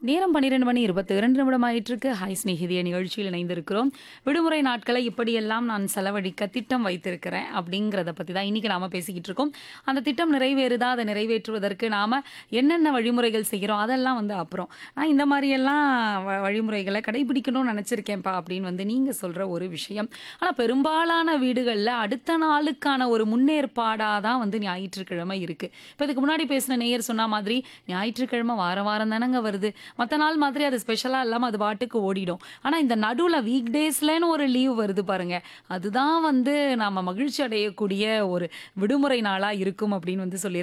நேரம் பன்னிரெண்டு மணி இருபத்தி இரண்டு நிமிடம் ஆயிட்டிருக்கு ஹாய் ஸ்நேகிதிய நிகழ்ச்சியில் இணைந்திருக்கிறோம் விடுமுறை நாட்களை இப்படியெல்லாம் நான் செலவழிக்க திட்டம் வைத்திருக்கிறேன் அப்படிங்கிறத பற்றி தான் இன்னைக்கு நாம பேசிக்கிட்டு இருக்கோம் அந்த திட்டம் நிறைவேறுதா அதை நிறைவேற்றுவதற்கு நாம என்னென்ன வழிமுறைகள் செய்கிறோம் அதெல்லாம் வந்து அப்புறம் நான் இந்த மாதிரியெல்லாம் வ- வழிமுறைகளை கடைபிடிக்கணும்னு நினச்சிருக்கேன்ப்பா அப்படின்னு வந்து நீங்கள் சொல்கிற ஒரு விஷயம் ஆனால் பெரும்பாலான வீடுகளில் அடுத்த நாளுக்கான ஒரு முன்னேற்பாடாக தான் வந்து ஞாயிற்றுக்கிழமை இருக்குது இப்போ இதுக்கு முன்னாடி பேசின நேயர் சொன்ன மாதிரி ஞாயிற்றுக்கிழமை வாரம் வாரம் தானங்க வருது மற்ற நாள் மாதிரி அது ஸ்பெஷலாக இல்லாமல் அது பாட்டுக்கு ஓடிடும் ஆனால் இந்த நடுவில் வீக் டேஸ்லன்னு ஒரு லீவ் வருது பாருங்க அதுதான் வந்து நாம மகிழ்ச்சி அடையக்கூடிய ஒரு விடுமுறை நாளாக இருக்கும் அப்படின்னு வந்து சொல்லி